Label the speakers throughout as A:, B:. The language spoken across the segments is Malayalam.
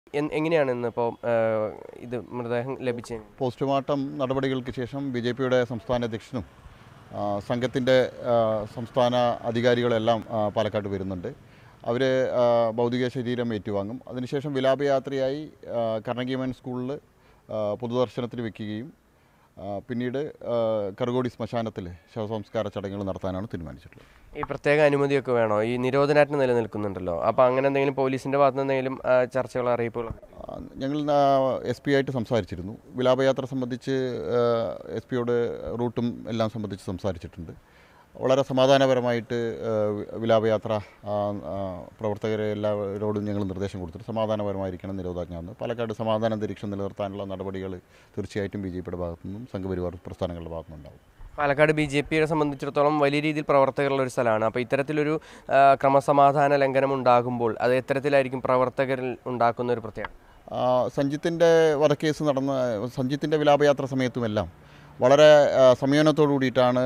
A: എൻ- എങ്ങനെയാണ് ഇന്നിപ്പോൾ ഇത് മൃതദേഹം ലഭിച്ചത്
B: പോസ്റ്റ്മോർട്ടം നടപടികൾക്ക് ശേഷം ബി ജെ പിയുടെ സംസ്ഥാന അധ്യക്ഷനും ആ, സംഘത്തിൻ്റെ ആ, സംസ്ഥാന അധികാരികളെല്ലാം ആ, പാലക്കാട് വരുന്നുണ്ട് അവർ ഭൗതിക ശരീരം ഏറ്റുവാങ്ങും അതിനുശേഷം വിലാപയാത്രയായി ആ, കർണകി മെൻ സ്കൂളിൽ ആ, പൊതുദർശനത്തിന് വെക്കുകയും ആ, പിന്നീട് ആ, കറുകോടി ശ്മശാനത്തിൽ ശവസംസ്കാര ചടങ്ങുകൾ നടത്താനാണ് തീരുമാനിച്ചിട്ടുള്ളത്
A: ഈ പ്രത്യേക അനുമതിയൊക്കെ വേണോ ഈ നിരോധനാജ്ഞ നിലനിൽക്കുന്നുണ്ടല്ലോ അപ്പോൾ അങ്ങനെ എന്തെങ്കിലും പോലീസിൻ്റെ ഭാഗത്ത് നിന്ന് എന്തെങ്കിലും ആ, ചർച്ചകളോ അറിയിപ്പുകളോ
B: ആ, ഞങ്ങൾ എസ് പി ആയിട്ട് സംസാരിച്ചിരുന്നു വിലാപയാത്ര സംബന്ധിച്ച് എസ് പിയോട് റൂട്ടും എല്ലാം സംബന്ധിച്ച് സംസാരിച്ചിട്ടുണ്ട് വളരെ സമാധാനപരമായിട്ട് ആ, വി- വിലാപയാത്ര ആ, ആ, പ്രവർത്തകരെ എല്ലാവരോടും ഞങ്ങൾ നിർദ്ദേശം കൊടുത്തിട്ട് സമാധാനപരമായിരിക്കണം നിരോധാജ്ഞ എന്ന് പാലക്കാട് സമാധാന അന്തരീക്ഷം നിലനിർത്താനുള്ള നടപടികൾ തീർച്ചയായിട്ടും ബി ജെ പിയുടെ ഭാഗത്തു നിന്നും സംഘപരിവാർ പ്രസ്ഥാനങ്ങളുടെ ഭാഗത്തു നിന്നുണ്ടാവും
A: പാലക്കാട് ബി ജെ പിയെ സംബന്ധിച്ചിടത്തോളം വലിയ രീതിയിൽ പ്രവർത്തകരുള്ള ഒരു സ്ഥലമാണ് അപ്പോൾ ഇത്തരത്തിലൊരു ആ, ക്രമസമാധാന ലംഘനം ഉണ്ടാകുമ്പോൾ അത് എത്തരത്തിലായിരിക്കും പ്രവർത്തകരിൽ ഉണ്ടാക്കുന്ന ഒരു പ്രത്യേകത
B: ആ, സഞ്ജിത്തിൻ്റെ വധക്കേസ് നടന്ന സഞ്ജിത്തിൻ്റെ വിലാപയാത്ര സമയത്തുമെല്ലാം വളരെ ആ, സംയമനത്തോടു കൂടിയിട്ടാണ്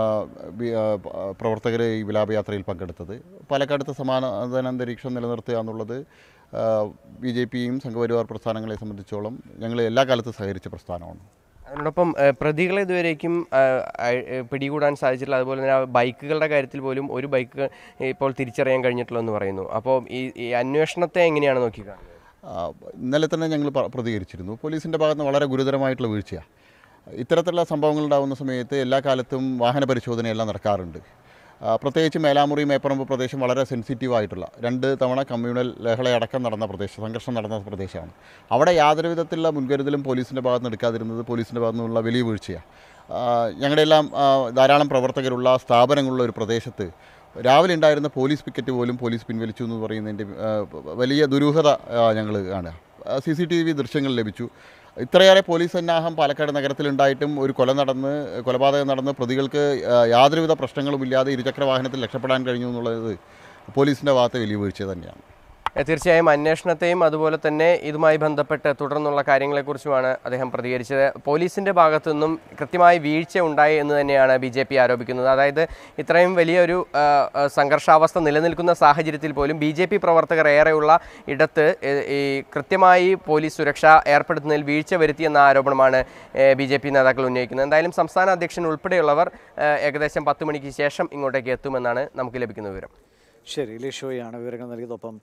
B: പ്രവർത്തകർ ഈ വിലാപയാത്രയിൽ പങ്കെടുത്തത് പാലക്കാടത്തെ സമാധാന അന്തരീക്ഷം നിലനിർത്തുക എന്നുള്ളത് ബി ജെ പിയും സംഘപരിവാർ പ്രസ്ഥാനങ്ങളെ സംബന്ധിച്ചോളം ഞങ്ങൾ എല്ലാ കാലത്തും സഹകരിച്ച പ്രസ്ഥാനമാണ്
A: അതിനോടൊപ്പം ആ, പ്രതികളെ ഇതുവരേക്കും ആ, അയ- ഏ, പിടികൂടാൻ സാധിച്ചിട്ടില്ല അതുപോലെ തന്നെ ആ ബൈക്കുകളുടെ കാര്യത്തിൽ പോലും ഒരു ബൈക്ക് ഇപ്പോൾ തിരിച്ചറിയാൻ കഴിഞ്ഞിട്ടുള്ളൂ എന്ന് പറയുന്നു അപ്പോൾ ഈ ഈ അന്വേഷണത്തെ എങ്ങനെയാണ് നോക്കിക്കാണുന്നത്
B: ആ, ഇന്നലെ തന്നെ ഞങ്ങൾ പ- പ്രതികരിച്ചിരുന്നു പോലീസിൻ്റെ ഭാഗത്ത് നിന്ന് വളരെ ഗുരുതരമായിട്ടുള്ള വീഴ്ചയാണ് ഇത്തരത്തിലുള്ള സംഭവങ്ങൾ ഉണ്ടാകുന്ന സമയത്ത് എല്ലാ കാലത്തും വാഹന പരിശോധനയെല്ലാം നടക്കാറുണ്ട് ആ, പ്രത്യേകിച്ച് മേലാമുറി മേപ്പറമ്പ് പ്രദേശം വളരെ സെൻസിറ്റീവ് ആയിട്ടുള്ള രണ്ട് തവണ കമ്മ്യൂണൽ ലഹളയടക്കം നടന്ന പ്രദേശം സംഘർഷം നടന്ന പ്രദേശമാണ് അവിടെ യാതൊരു വിധത്തിലുള്ള മുൻകരുതലും പോലീസിൻ്റെ ഭാഗത്ത് നിന്ന് എടുക്കാതിരുന്നത് പോലീസിൻ്റെ ഭാഗത്തു നിന്നുള്ള വലിയ വീഴ്ചയാണ് ആ, ഞങ്ങളുടെ എല്ലാം ആ, ധാരാളം പ്രവർത്തകരുള്ള സ്ഥാപനങ്ങളുള്ള ഒരു പ്രദേശത്ത് രാവിലെ ഉണ്ടായിരുന്ന പോലീസ് പിക്കറ്റ് പോലും പോലീസ് പിൻവലിച്ചു എന്ന് പറയുന്നതിൻ്റെ ആ, വലിയ ദുരൂഹത ഞങ്ങൾ കാണുക സി സി ടി വി ദൃശ്യങ്ങൾ ലഭിച്ചു ഇത്രയേറെ പോലീസ് സന്നാഹം പാലക്കാട് നഗരത്തിലുണ്ടായിട്ടും ഒരു കൊല നടന്ന് കൊലപാതകം നടന്ന് പ്രതികൾക്ക് ആ, യാതൊരുവിധ പ്രശ്നങ്ങളുമില്ലാതെ ഇരുചക്ര വാഹനത്തിൽ രക്ഷപ്പെടാൻ കഴിഞ്ഞു എന്നുള്ളത് പോലീസിൻ്റെ ഭാഗത്തെ വലിയ വീഴ്ച തന്നെയാണ്
A: ഏ, തീർച്ചയായും അന്വേഷണത്തെയും അതുപോലെ തന്നെ ഇതുമായി ബന്ധപ്പെട്ട് തുടർന്നുള്ള കാര്യങ്ങളെക്കുറിച്ചുമാണ് അദ്ദേഹം പ്രതികരിച്ചത് പോലീസിന്റെ ഭാഗത്തു നിന്നും കൃത്യമായി വീഴ്ച ഉണ്ടായി എന്ന് തന്നെയാണ് ബി ജെ പി ആരോപിക്കുന്നത് അതായത് ഇത്രയും വലിയൊരു ആ, ആ, സംഘർഷാവസ്ഥ നിലനിൽക്കുന്ന സാഹചര്യത്തിൽ പോലും ബി ജെ പി പ്രവർത്തകർ ഏറെയുള്ള ഇടത്ത് ഏ, ഈ കൃത്യമായി പോലീസ് സുരക്ഷ ഏർപ്പെടുത്തുന്നതിൽ വീഴ്ച വരുത്തിയെന്ന ആരോപണമാണ് ബി ജെ പി നേതാക്കൾ ഉന്നയിക്കുന്നത് എന്തായാലും സംസ്ഥാന അധ്യക്ഷൻ ഉൾപ്പെടെയുള്ളവർ ഏ, ഏകദേശം പത്ത് മണിക്ക് ശേഷം ഇങ്ങോട്ടേക്ക് എത്തുമെന്നാണ് നമുക്ക് ലഭിക്കുന്ന വിവരം
C: ശരി ലിഷോയാണ് വിവരങ്ങൾ നൽകിയതൊപ്പം